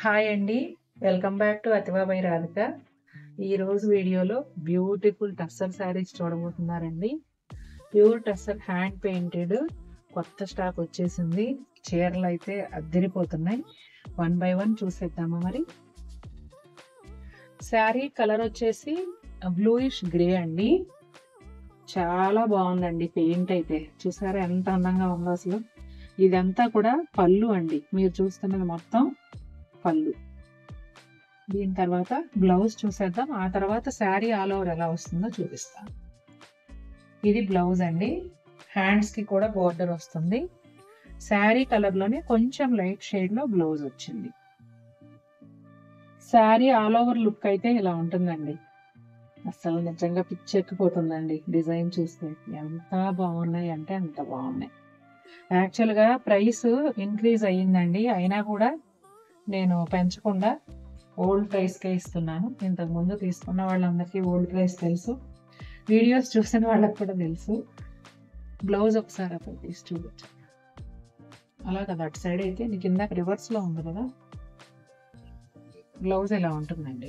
hi అండి welcome back to అతిబాబాయి రాధిక ఈరోజు వీడియోలో బ్యూటిఫుల్ టస్సర్ శారీస్ చూడబోతున్నారండి ప్యూర్ టస్సర్ హ్యాండ్ పెయింటెడ్ కొత్త స్టాక్ వచ్చేసింది చీరలు అయితే అద్దరిపోతున్నాయి వన్ బై వన్ చూసేద్దామా మరి శారీ కలర్ వచ్చేసి బ్లూయిష్ గ్రే అండి చాలా బాగుందండి పెయింట్ అయితే చూసారా ఎంత అందంగా ఉందో అసలు ఇదంతా కూడా పళ్ళు అండి మీరు చూస్తున్నది మొత్తం పళ్ళు దీని తర్వాత బ్లౌజ్ చూసేద్దాం ఆ తర్వాత శారీ ఆల్ ఓవర్ ఎలా వస్తుందో చూపిస్తాను ఇది బ్లౌజ్ అండి హ్యాండ్స్ కి కూడా బోర్డర్ వస్తుంది శారీ కలర్ లోనే కొంచెం లైట్ షేడ్ లో బ్లౌజ్ వచ్చింది శారీ ఆల్ ఓవర్ లుక్ అయితే ఇలా ఉంటుందండి అసలు నిజంగా పిచ్చెక్కిపోతుందండి డిజైన్ చూస్తే ఎంత బాగున్నాయి అంటే అంత బాగున్నాయి యాక్చువల్గా ప్రైస్ ఇంక్రీజ్ అయ్యిందండి అయినా కూడా నేను పెంచకుండా ఓల్డ్ ప్రైస్కే ఇస్తున్నాను ఇంతకు ముందు తీసుకున్న వాళ్ళందరికీ ఓల్డ్ ప్రైస్ తెలుసు వీడియోస్ చూసిన వాళ్ళకి కూడా తెలుసు బ్లౌజ్ ఒకసారి అక్కడ తీసి చూపించు అలా కదా అటు సైడ్ అయితే నీకు ఇందాక రివర్స్లో ఉంది కదా బ్లౌజ్ ఇలా ఉంటుందండి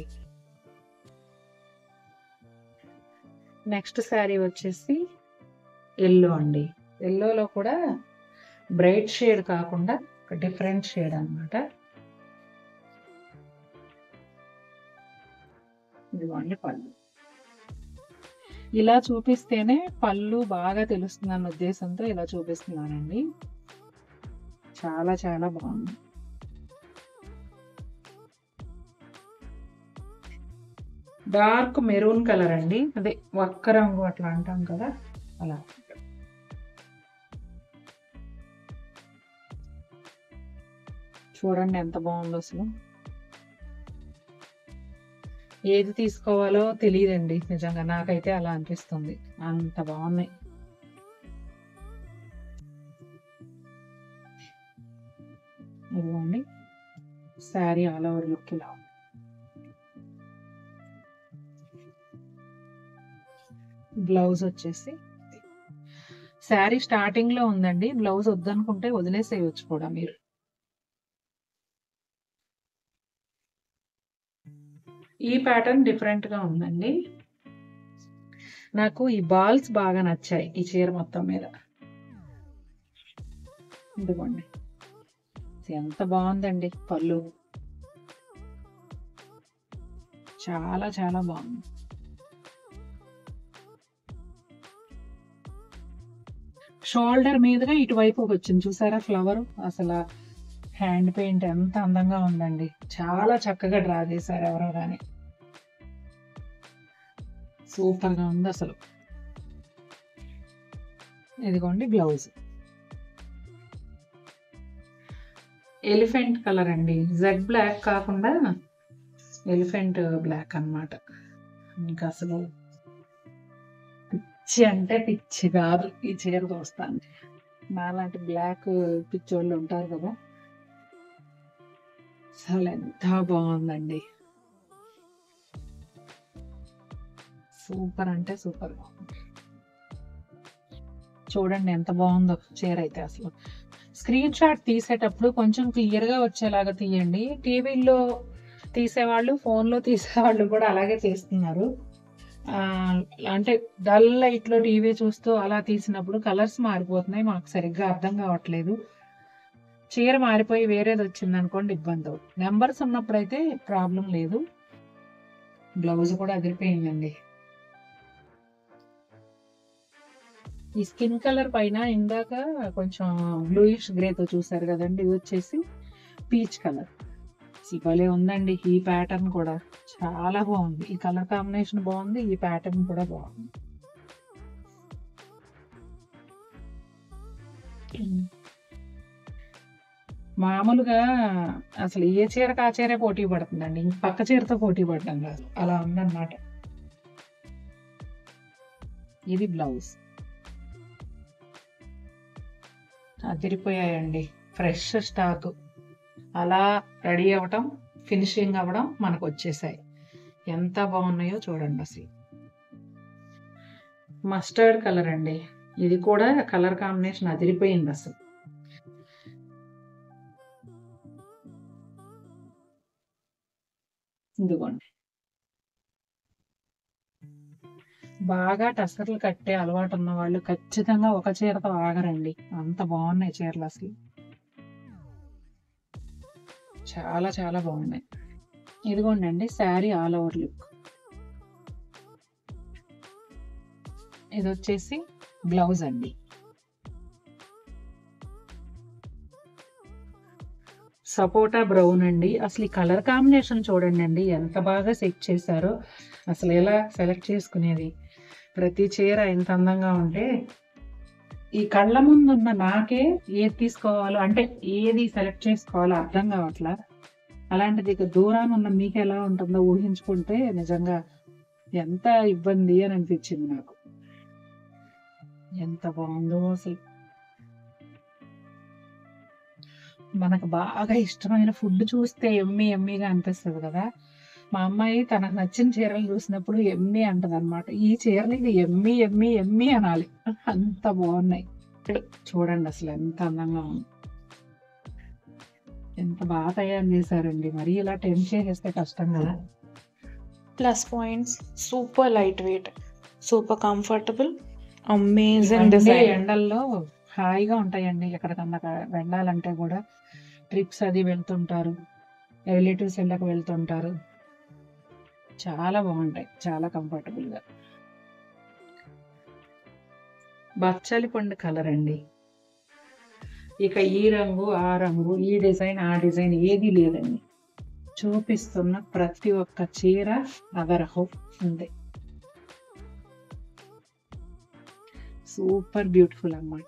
నెక్స్ట్ శారీ వచ్చేసి ఎల్లో అండి ఎల్లోలో కూడా బ్రైట్ షేడ్ కాకుండా ఒక డిఫరెంట్ షేడ్ అనమాట ఇదిగోండి పళ్ళు ఇలా చూపిస్తేనే పళ్ళు బాగా తెలుస్తుందన్న ఉద్దేశంతో ఇలా చూపిస్తున్నానండి చాలా చాలా బాగుంది డార్క్ మెరూన్ కలర్ అండి అదే ఒక్క రంగు అట్లా అంటాం కదా అలా చూడండి ఎంత బాగుందో అసలు ఏది తీసుకోవాలో తెలియదండి నిజంగా నాకైతే అలా అనిపిస్తుంది అంత బాగున్నాయి ఇదిగోండి శారీ ఆల్ ఓవర్ లుక్ ఇలా ఉంది బ్లౌజ్ వచ్చేసి శారీ స్టార్టింగ్ లో ఉందండి బ్లౌజ్ వద్దనుకుంటే వదిలేసేయచ్చు కూడా మీరు ఈ ప్యాటర్న్ డిఫరెంట్ గా ఉందండి నాకు ఈ బాల్స్ బాగా నచ్చాయి ఈ చీర మొత్తం మీద ఇదిగోండి ఎంత బాగుందండి పళ్ళు చాలా చాలా బాగుంది షోల్డర్ మీదుగా ఇటువైపు వచ్చింది చూసారా ఫ్లవర్ అసలు హ్యాండ్ పెయింట్ ఎంత అందంగా ఉందండి చాలా చక్కగా డ్రా చేశారు ఎవరో కానీ సూపర్గా ఉంది అసలు ఇదిగోండి బ్లౌజ్ ఎలిఫెంట్ కలర్ అండి జెడ్ బ్లాక్ కాకుండా ఎలిఫెంట్ బ్లాక్ అన్నమాట ఇంకా అసలు పిచ్చి అంటే పిచ్చి కాదు ఈ చీర చూస్తాను నాలాంటి బ్లాక్ పిచ్చోళ్ళు ఉంటారు కదా అసలు ఎంత బాగుందండి సూపర్ అంటే సూపర్ బాగుంది చూడండి ఎంత బాగుందో చీర అయితే అసలు స్క్రీన్ షాట్ తీసేటప్పుడు కొంచెం క్లియర్గా వచ్చేలాగా తీయండి టీవీల్లో తీసేవాళ్ళు ఫోన్లో తీసేవాళ్ళు కూడా అలాగే చేస్తున్నారు ఆ, అంటే డల్ లైట్లో టీవీ చూస్తూ అలా తీసినప్పుడు కలర్స్ మారిపోతున్నాయి మాకు సరిగ్గా అర్థం కావట్లేదు చీర మారిపోయి వేరేది వచ్చింది అనుకోండి ఇబ్బంది అవుతుంది నెంబర్స్ ఉన్నప్పుడైతే ప్రాబ్లం లేదు బ్లౌజ్ కూడా అదిరిపోయిందండి ఈ స్కిన్ కలర్ పైన ఇందాక కొంచెం బ్లూయిష్ గ్రేతో చూసారు కదండి ఇది వచ్చేసి పీచ్ కలర్ భలే ఉందండి ఈ ప్యాటర్న్ కూడా చాలా బాగుంది ఈ కలర్ కాంబినేషన్ బాగుంది ఈ ప్యాటర్న్ కూడా బాగుంది మామూలుగా అసలు ఏ చీరకు ఆ చీరే పోటీ పడుతుందండి ఇంక పక్క చీరతో పోటీ పడడం కాదు అలా ఉందన్నమాట ఇది బ్లౌజ్ అదిరిపోయాయండి ఫ్రెష్ స్టాక్ అలా రెడీ అవ్వటం ఫినిషింగ్ అవ్వడం మనకు వచ్చేసాయి ఎంత బాగున్నాయో చూడండి అసలు మస్టర్డ్ కలర్ అండి ఇది కూడా కలర్ కాంబినేషన్ అదిరిపోయింది అసలు ఇదిగోండి బాగా టసర్లు కట్టే అలవాటు ఉన్న వాళ్ళు ఖచ్చితంగా ఒక చీరతో ఆగరండి అంత బాగున్నాయి చీరలు అసలు చాలా చాలా బాగున్నాయి ఇదిగోండి అండి శారీ ఆల్ ఓవర్ లుక్ ఇది వచ్చేసి బ్లౌజ్ అండి సపోటా బ్రౌన్ అండి అసలు ఈ కలర్ కాంబినేషన్ చూడండి అండి ఎంత బాగా సెట్ చేశారో అసలు ఎలా సెలెక్ట్ చేసుకునేది ప్రతి చీర ఎంత అందంగా ఉంటే ఈ కళ్ళ ముందు ఉన్న నాకే ఏది తీసుకోవాలో అంటే ఏది సెలెక్ట్ చేసుకోవాలో అర్థం కావట్లా అలాంటిది ఇక దూరాన ఉన్న మీకు ఎలా ఉంటుందో ఊహించుకుంటే నిజంగా ఎంత ఇబ్బంది అని అనిపించింది నాకు ఎంత బాగుందో అసలు మనకు బాగా ఇష్టమైన ఫుడ్ చూస్తే ఎమ్మి ఎమ్మిగా అనిపిస్తుంది కదా మా అమ్మాయి తనకు నచ్చిన చీరలు చూసినప్పుడు ఎమ్మి అంటది అనమాట ఈ చీరలు ఇది ఎమ్మి ఎమ్మి ఎమ్మి అనాలి అంత బాగున్నాయి చూడండి అసలు ఎంత అందంగా ఉంది ఎంత బాగా తయారు చేశారండి మరి ఇలా టెంప్ చేసేస్తే కష్టం కదా plus points super light weight super comfortable amazing ఇవన్నీ డిజైన్ ఎండల్లో హాయిగా ఉంటాయండి ఎక్కడికన్నా క- వెళ్ళాలంటే కూడా ట్రిప్స్ అది వెళ్తుంటారు రిలేటివ్స్ ఇళ్ళకి వెళ్తుంటారు చాలా బాగుంటాయి చాలా కంఫర్టబుల్ గా బచ్చలి పండు కలర్ అండి ఇక ఈ రంగు ఆ రంగు ఈ డిజైన్ ఆ డిజైన్ ఏది లేదండి చూపిస్తున్న ప్రతి ఒక్క చీర అదరహం ఉంది సూపర్ బ్యూటిఫుల్ అన్నమాట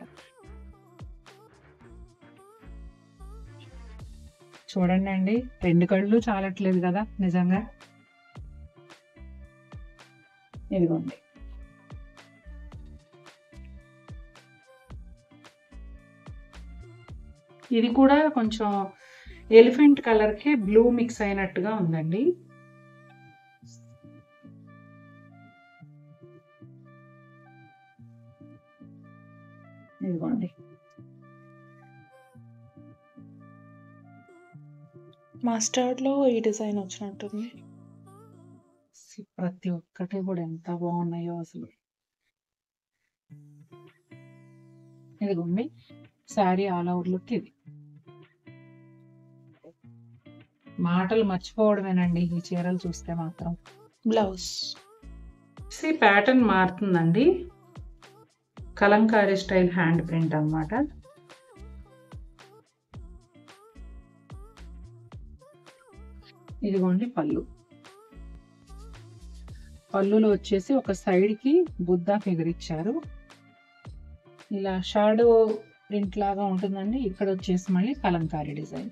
చూడండి అండి రెండు కళ్ళు చాలట్లేదు కదా నిజంగా ఇదిగోండి ఇది కూడా కొంచెం ఎలిఫెంట్ కలర్ కి బ్లూ మిక్స్ అయినట్టుగా ఉందండి ఇదిగోండి మస్టర్డ్ లో ఈ డిజైన్ వచ్చినట్టుంది ప్రతి ఒక్కటి కూడా ఎంత బాగున్నాయో అసలు ఇదిగోండి శారీ ఆల్ ఓవర్ లుక్ ఇది మాటలు మర్చిపోవడమేనండి ఈ చీరలు చూస్తే మాత్రం బ్లౌజ్ సి ప్యాటర్న్ మారుతుందండి కలంకారీ స్టైల్ హ్యాండ్ ప్రింట్ అన్నమాట ఇదిగోండి పళ్ళు పళ్ళులో వచ్చేసి ఒక సైడ్ కి బుద్ధ ఫిగర్ ఇచ్చారు ఇలా షాడో ప్రింట్ లాగా ఉంటుందండి ఇక్కడ వచ్చేసి మళ్ళీ కలంకారీ డిజైన్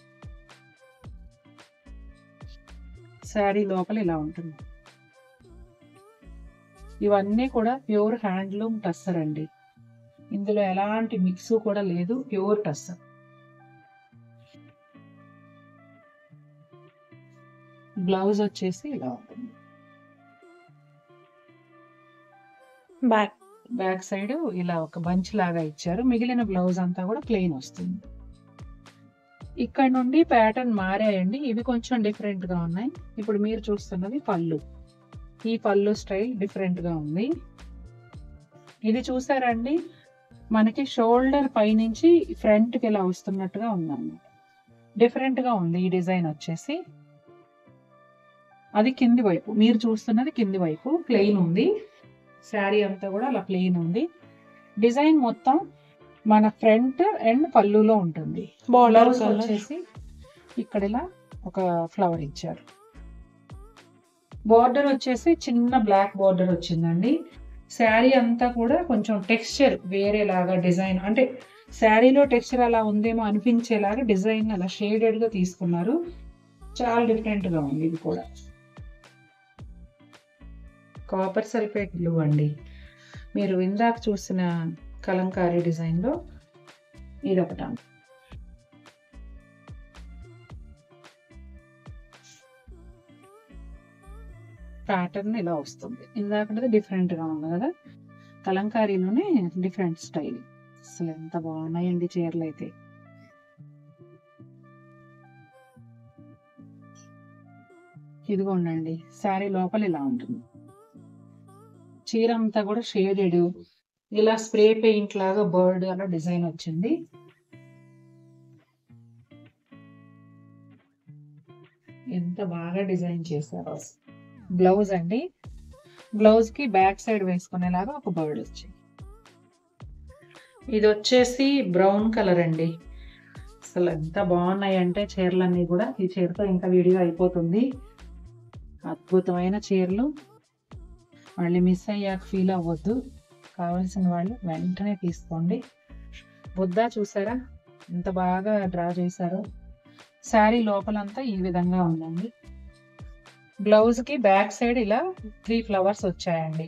శారీ లోపల ఇలా ఉంటుంది ఇవన్నీ కూడా ప్యూర్ హ్యాండ్లూమ్ టస్సర్ అండి ఇందులో ఎలాంటి మిక్స్ కూడా లేదు ప్యూర్ టస్సర్ బ్లౌజ్ వచ్చేసి ఇలా ఉంటుంది బ్యాక్ బ్యాక్ సైడ్ ఇలా ఒక బంచ్ లాగా ఇచ్చారు మిగిలిన బ్లౌజ్ అంతా కూడా ప్లెయిన్ వస్తుంది ఇక్కడ నుండి ప్యాటర్న్ మారాయండి ఇవి కొంచెం డిఫరెంట్ గా ఉన్నాయి ఇప్పుడు మీరు చూస్తున్నది పళ్ళు ఈ పళ్ళు స్టైల్ డిఫరెంట్ గా ఉంది ఇది చూసారండి మనకి షోల్డర్ పైనుంచి ఫ్రంట్ కి ఇలా వస్తున్నట్టుగా ఉందన్నమాట డిఫరెంట్ గా ఉంది ఈ డిజైన్ వచ్చేసి అది కింది వైపు మీరు చూస్తున్నది కింది వైపు ప్లెయిన్ ఉంది శారీ అంతా కూడా అలా ప్లెయిన్ ఉంది డిజైన్ మొత్తం మన ఫ్రంట్ అండ్ పళ్ళులో ఉంటుంది బార్డర్ బ్లౌజ్ కలర్ వచ్చేసి ఇక్కడ ఇలా ఒక ఫ్లవర్ ఇచ్చారు బార్డర్ వచ్చేసి చిన్న బ్లాక్ బార్డర్ వచ్చిందండి శారీ అంతా కూడా కొంచెం టెక్స్చర్ వేరేలాగా డిజైన్ అంటే శారీలో టెక్స్చర్ అలా ఉందేమో అనిపించేలాగా డిజైన్ అలా షేడెడ్ గా తీసుకున్నారు చాలా డిఫరెంట్ గా ఉంది ఇది కూడా కాపర్ సల్ఫేట్ బ్లూ అండి మీరు ఇందాక చూసిన కలంకారీ డిజైన్ లో ఇది ఒకటి ప్యాటర్న్ ఇలా వస్తుంది ఇందాకంటే డిఫరెంట్ గా ఉంది కదా కలంకారీలోనే డిఫరెంట్ స్టైల్ అసలు ఎంత బాగున్నాయండి చీరలు అయితే ఇదిగోండి శారీ లోపల ఇలా ఉంటుంది చీర అంతా కూడా షేడెడ్ ఇలా స్ప్రే పెయింట్ లాగా బర్డ్ అలా డిజైన్ వచ్చింది ఎంత బాగా డిజైన్ చేశారో బ్లౌజ్ అండి బ్లౌజ్ కి బ్యాక్ సైడ్ వేసుకునేలాగా ఒక బర్డ్ వచ్చింది ఇది వచ్చేసి బ్రౌన్ కలర్ అండి అసలు ఎంత బాగున్నాయి అంటే చీరలన్నీ కూడా ఈ చీరతో ఇంకా వీడియో అయిపోతుంది అద్భుతమైన చీరలు మళ్ళీ మిస్ అయ్యాక ఫీల్ అవ్వద్దు కావాల్సిన వాళ్ళు వెంటనే తీసుకోండి బుద్ధ చూసారా ఎంత బాగా డ్రా చేశారో శారీ లోపలంతా ఈ విధంగా ఉందండి బ్లౌజ్కి బ్యాక్ సైడ్ ఇలా త్రీ ఫ్లవర్స్ వచ్చాయండి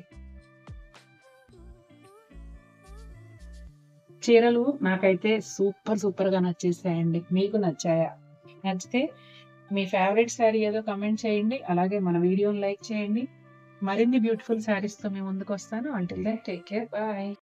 చీరలు నాకైతే సూపర్ సూపర్గా నచ్చేసాయండి మీకు నచ్చాయా నచ్చితే మీ ఫేవరెట్ శారీ ఏదో కమెంట్ చేయండి అలాగే మన వీడియోని లైక్ చేయండి మరిన్ని బ్యూటిఫుల్ శారీస్తో మీ ముందుకు వస్తాను until then take care bye